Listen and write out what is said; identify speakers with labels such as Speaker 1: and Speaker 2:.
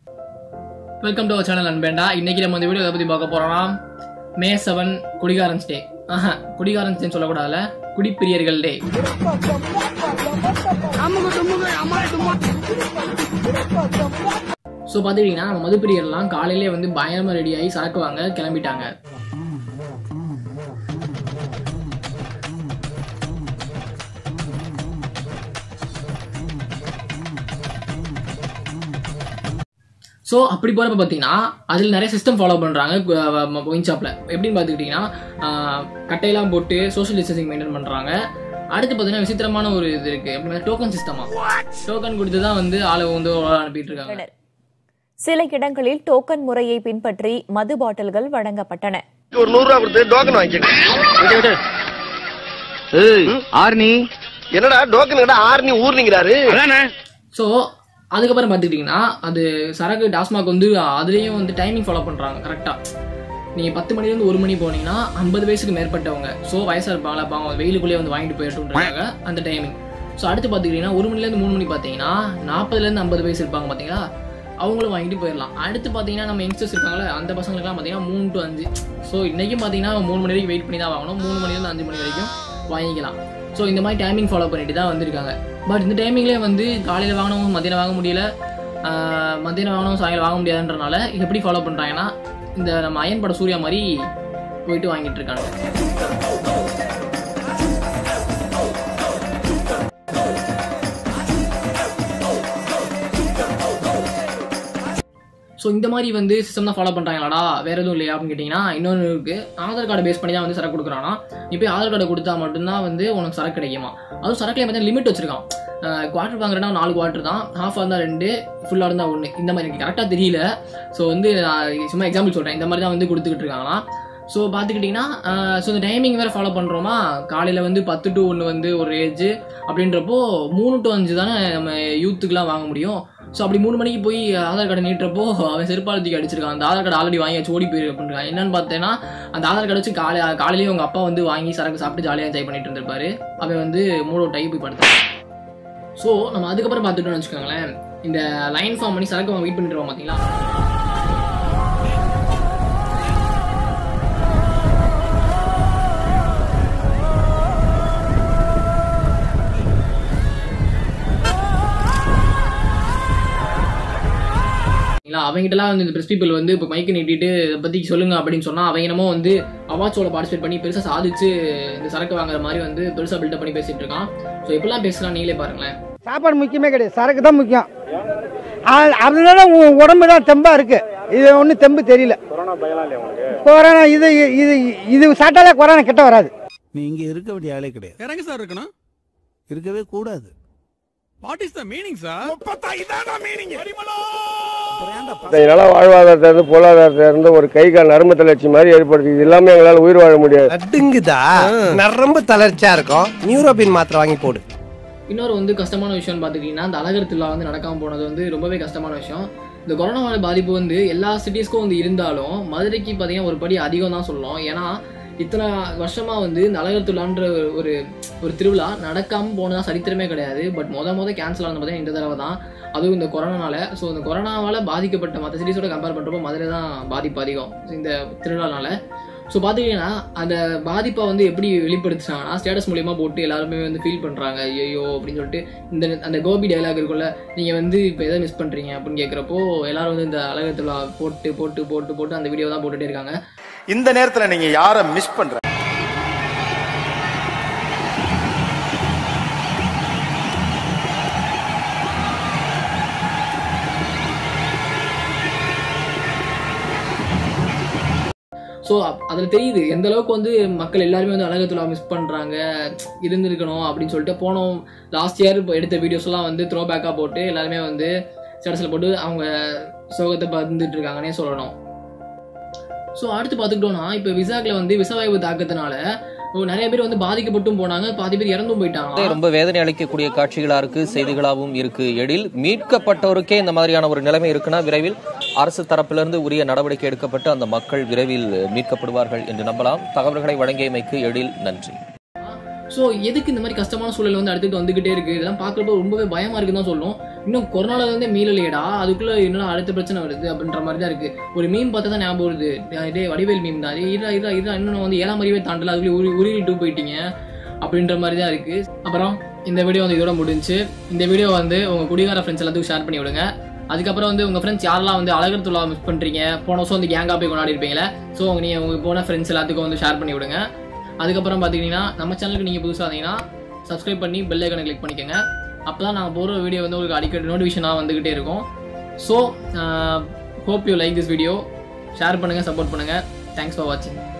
Speaker 1: Welcome to our channel அன்பேண்டா இன்னைக்கு நம்ம இந்த வீடியோ எதை பற்றி பார்க்க போறோம்னா மே செவன் குடிகாரன்ஸ் டே ஆஹா குடிகாரன்ஸ் டே சொல்லக்கூடாதுல குடிப்பிரியர்கள் டே ஸோ பார்த்துக்கிட்டிங்கன்னா நம்ம மதுப்பிரியர்லாம் காலையிலே வந்து பயங்கரமாக ரெடி ஆகி சரக்கு வாங்க கிளம்பிட்டாங்க ஸோ அப்படி போகிறப்ப பார்த்தீங்கன்னா அதில் நிறைய சிஸ்டம் ஃபாலோ பண்ணுறாங்க ஒயின் ஷாப்பில் எப்படின்னு பார்த்துக்கிட்டிங்கன்னா ஆஹ், கட்டையெல்லாம் போட்டு சோஷியல் டிஸ்டன்சிங் மெயின்டைன் பண்ணுறாங்க அடுத்து பார்த்தீங்கன்னா விசித்திரமான ஒரு இது இருக்குது எப்படின்னா டோக்கன் சிஸ்டமா டோக்கன் கொடுத்து தான் வந்து ஆளை வந்து அனுப்பிட்டு இருக்காங்க
Speaker 2: உள்ளனர். சில இடங்களில் டோக்கன் முறையை பின்பற்றி மது பாட்டில்கள் வழங்கப்பட்டன
Speaker 3: ஒரு நூறு ரூபா கொடுத்து டோக்கன் வாங்கிக்கங்க
Speaker 4: ஏய் ஆர்னி
Speaker 3: என்னடா டோக்கன் கடை ஆர்னி ஊர்னிங்கிறாரு
Speaker 1: ஸோ அதுக்கப்புறம் பார்த்துக்கிட்டிங்கன்னா அது சரக்கு டாஸ்மாக் வந்து அதுலேயும் வந்து டைமிங் ஃபாலோ பண்ணுறாங்க கரெக்டாக நீங்கள் பத்து மணிலேருந்து ஒரு மணி போனீங்கன்னா ஐம்பது வயசுக்கு மேற்பட்டவங்க ஸோ வயசாக இருப்பாங்களா பாவம் வெயிலுக்குள்ளேயே வந்து வாங்கிட்டு போயிட்டுருக்காங்க அந்த டைமிங் ஸோ அடுத்து பார்த்துக்கிட்டிங்கன்னா ஒரு மணிலேருந்து மூணு மணி பார்த்தீங்கன்னா நாற்பதுலேருந்து ஐம்பது வயசு இருப்பாங்க பார்த்தீங்களா அவங்களும் வாங்கிட்டு போயிடலாம் அடுத்து பார்த்தீங்கன்னா நம்ம யங்ஸ்டர்ஸ் இருக்காங்களே அந்த பசங்களுக்குலாம் பார்த்தீங்கன்னா மூணு டு அஞ்சு ஸோ இன்றைக்கும் பார்த்தீங்கன்னா மூணு மணி வரைக்கும் வெயிட் பண்ணி தான் வாங்கணும் மூணு மணிலேருந்து அஞ்சு மணி வரைக்கும் வாங்கிக்கலாம் ஸோ இந்த மாதிரி டைமிங் ஃபாலோ பண்ணிட்டு தான் வந்திருக்காங்க பட் இந்த டைமிங்லேயே வந்து காலையில் வாங்கினவங்க மத்தியானம் வாங்க முடியல ஆஹ் மத்தியானம் வாங்கினவங்க சாயங்காலம் வாங்க முடியாதுன்றனால இது எப்படி ஃபாலோ பண்ணுறாங்கன்னா இந்த நம்ம அயன் பட சூர்யா மாதிரி போயிட்டு வாங்கிட்டு இருக்காங்க ஸோ இந்த மாதிரி வந்து சிஸ்டம் தான் ஃபாலோ பண்ணுறாங்களாடா வேற எதுவும் இல்லையா அப்படின்னு கேட்டிங்கன்னா இன்னொன்று இருக்கு ஆதார் கார்டை பேஸ் பண்ணி தான் வந்து சரக்கு கொடுக்குறானா நீ போய் ஆதார் கார்டை கொடுத்தா மட்டும்தான் வந்து உனக்கு சரக்கு கிடைக்குமா அதுவும் சரக்குல பார்த்தா லிமிட் வச்சிருக்கான் குவார்டர் வாங்குறேன்னா நாலு குவார்டர் தான் ஹாஃபாக இருந்தால் ரெண்டு ஃபுல்லாக இருந்தால் ஒன்று இந்த மாதிரி எனக்கு கரெக்டாக தெரியல ஸோ வந்து நான் சும்மா எக்ஸாம்பிள் சொல்கிறேன் இந்த மாதிரி தான் வந்து கொடுத்துக்கிட்டு இருக்காங்களாம் ஸோ பார்த்துக்கிட்டிங்கன்னா ஸோ இந்த டைமிங் வேறு ஃபாலோ பண்ணுறோமா காலையில் வந்து பத்து டு ஒன்று வந்து ஒரு ஏஜ் அப்படின்றப்போ மூணு டு அஞ்சு தானே நம்ம யூத்துக்குலாம் வாங்க முடியும் ஸோ அப்படி மூணு மணிக்கு போய் ஆதார் கார்டை நீட்டுறப்போ அவன் செருப்பால் தூக்கி அடிச்சிருக்கான் அந்த ஆதார் கார்டு ஆல்ரெடி வாங்கி ஓடி போயிரு அப்படின்றான் என்னன்னு பார்த்தேன்னா அந்த ஆதார் கார்டு வச்சு காலை காலையிலேயே உங்கள் அப்பா வந்து வாங்கி சரக்கு சாப்பிட்டு ஜாலியாக என்ஜாய் பண்ணிட்டு இருந்திருப்பாரு அவன் வந்து மூணு டைப் போய் படுத்தான் ஸோ நம்ம அதுக்கப்புறம் பார்த்துட்டோம்னு வச்சுக்கோங்களேன் இந்த லைன் ஃபார்ம் பண்ணி சரக்கு அவன் வெயிட் பண்ணிட்டு இருப்பான் பார்த்தீங்களா இல்ல அவங்ககிட்டலாம் வந்து இந்த பிரஸ் பீப்பிள் வந்து இப்போ மைக்கு நீட்டிட்டு இதை பற்றி சொல்லுங்க அப்படின்னு சொன்னால் அவங்க என்னமோ வந்து அவார்ட்ஸோட பார்ட்டிசிபேட் பண்ணி பெருசாக சாதிச்சு இந்த சரக்கு வாங்குற மாதிரி வந்து பெருசாக பில்டப் பண்ணி பேசிட்டு இருக்கான் ஸோ எப்படிலாம் பேசுகிறான் நீங்களே பாருங்களேன்
Speaker 5: சாப்பாடு முக்கியமே கிடையாது சரக்கு தான் முக்கியம் ஆ- அதனால உ- உடம்பு தான் தெம்பா இருக்கு இது ஒன்றும் தெம்பு தெரியல கொரோனா இது இது இது சாப்பிட்டாலே கொரோனா கிட்ட வராது
Speaker 6: நீ இங்க இருக்க வேண்டிய ஆளே கிடையாது
Speaker 7: இறங்க சார் இருக்கணும்
Speaker 6: இருக்கவே கூடாது
Speaker 7: what is the meaning sir
Speaker 3: நல வாழ்வாதாரத்தை இருந்து பொருளாதாரத்தை இருந்து ஒரு கை கால் நரம்பு தளர்ச்சி மாதிரி ஏற்படுத்தி இது இல்லாம எங்களால உயிர் வாழ முடியாது
Speaker 8: நடுங்குதா நரம்பு தளர்ச்சியா இருக்கும் நியூரோபின் மாத்திரை வாங்கி போடு
Speaker 1: இன்னொரு வந்து கஷ்டமான விஷயம்னு பார்த்துக்கிட்டிங்கன்னா இந்த அழகர் திருவிழா வந்து நடக்காமல் போனது வந்து ரொம்பவே கஷ்டமான விஷயம் இந்த கொரோனாவோட பாதிப்பு வந்து எல்லா சிட்டிஸ்க்கும் வந்து இருந்தாலும் மதுரைக்கு பார்த்தீங்கன்னா ஒரு படி அதிகம் தான் சொல்லணும் ஏன்னா இத்தனை வருஷமா வந்து இந்த அழகர் திருவிழான்ற ஒரு- ஒரு ஒரு திருவிழா நடக்காமல் போனதா சரித்திரமே கிடையாது பட் முத முத கேன்சல் ஆனது பார்த்தீங்கன்னா இந்த தடவை தான் அதுவும் இந்த கொரோனானால ஸோ இந்த கொரோனாவால் பாதிக்கப்பட்ட மற்ற சிட்டிஸோட கம்பேர் பண்ணுறப்போ மதுரை தான் பாதிப்பு அதிகம் இந்த திருவிழானால ஸோ பார்த்துக்கிட்டிங்கன்னா அந்த பாதிப்பை வந்து எப்படி வெளிப்படுத்துனாங்கன்னா ஸ்டேட்டஸ் மூலியமாக போட்டு எல்லாருமே வந்து ஃபீல் பண்ணுறாங்க ஐயோ அப்படின்னு சொல்லிட்டு இந்த அந்த கோபி டைலாக் இருக்குல்ல நீங்கள் வந்து இப்போ எதை மிஸ் பண்ணுறீங்க அப்படின்னு கேட்குறப்போ எல்லாரும் வந்து இந்த அழகத்தில் போட்டு போட்டு போட்டு போட்டு அந்த வீடியோ தான் போட்டுட்டே இருக்காங்க
Speaker 9: இந்த நேரத்துல நீங்க யார மிஸ் பண்ற
Speaker 1: ஸோ அதில் தெரியுது எந்த அளவுக்கு வந்து மக்கள் எல்லாருமே வந்து அழகத்துல மிஸ் பண்ணுறாங்க இருந்திருக்கணும் அப்படின்னு சொல்லிட்டு போனோம் லாஸ்ட் இயர் எடுத்த வீடியோஸ்லாம் வந்து த்ரோ பேக்காக போட்டு எல்லாருமே வந்து ஸ்டேட்டஸில் போட்டு அவங்க சோகத்தை பகிர்ந்துட்டு இருக்காங்கன்னே சொல்லணும் ஸோ அடுத்து பார்த்துக்கிட்டோம்னா இப்போ விசாக்கில் வந்து விசவாயு தாக்கத்தினால நிறைய பேர் வந்து பாதிக்கப்பட்டும் போனாங்க பாதி பேர் இறந்தும் போயிட்டாங்க
Speaker 10: ரொம்ப வேதனை அளிக்கக்கூடிய காட்சிகளா இருக்கு செய்திகளாகவும் இருக்கு எழில் மீட்கப்பட்டோருக்கே இந்த மாதிரியான ஒரு நிலைமை இருக்குன்னா விரைவில் அரசு தரப்பிலிருந்து உரிய நடவடிக்கை எடுக்கப்பட்டு அந்த மக்கள் விரைவில் மீட்கப்படுவார்கள் என்று நம்பலாம் தகவல்களை வழங்கியமைக்கு எழில் நன்றி
Speaker 1: ஸோ எதுக்கு இந்த மாதிரி கஷ்டமான சூழல் வந்து அடுத்துட்டு வந்துகிட்டே இருக்கு இதெல்லாம் பார்க்குறப்போ ரொம்பவே பயமா இருக்குன்னு தான் சொல்லணும் இன்னும் கொரோனால இருந்தே மீளலையடா அதுக்குள்ள என்னடா அடுத்த பிரச்சனை வருது அப்படின்ற மாதிரி தான் இருக்கு ஒரு மீன் பார்த்தா தான் ஞாபகம் வருது இதே வடிவேல் மீன் தான் இரா இரா இரா இன்னும் வந்து ஏழாம் அறிவே தாண்டல அதுக்குள்ளே உரி உருகிட்டு போயிட்டீங்க அப்படின்ற மாதிரி தான் இருக்கு அப்புறம் இந்த வீடியோ வந்து இதோட முடிஞ்சு இந்த வீடியோ வந்து உங்க குடிகார ஃப்ரெண்ட்ஸ் எல்லாத்துக்கும் ஷேர் பண்ணி விடுங்க அதுக்கப்புறம் வந்து உங்கள் ஃப்ரெண்ட்ஸ் யாரெல்லாம் வந்து அழகர் துலா மிஸ் பண்ணுறீங்க போன வருஷம் வந்து கேங்காக போய் கொண்டாடி இருப்பீங்களே ஸோ நீங்கள் உங்கள் போன ஃப்ரெண்ட்ஸ் எல்லாத்துக்கும் வந்து ஷேர் பண்ணி விடுங்க அதுக்கப்புறம் பார்த்துக்கிட்டிங்கன்னா நம்ம சேனலுக்கு நீங்கள் புதுசாக இருந்தீங்கன்னா சப்ஸ்கிரைப் பண்ணி பெல் ஐக்கனை கிளிக் பண்ணிக்கோங்க அப்போ தான் நாங்கள் போகிற வீடியோ வந்து உங்களுக்கு அடிக்கடி நோட்டிஃபிகேஷனாக வந்துக்கிட்டே இருக்கும் so hope you like this video share பண்ணுங்கள் சப்போர்ட் பண்ணுங்கள் தேங்க்ஸ் ஃபார் வாட்சிங்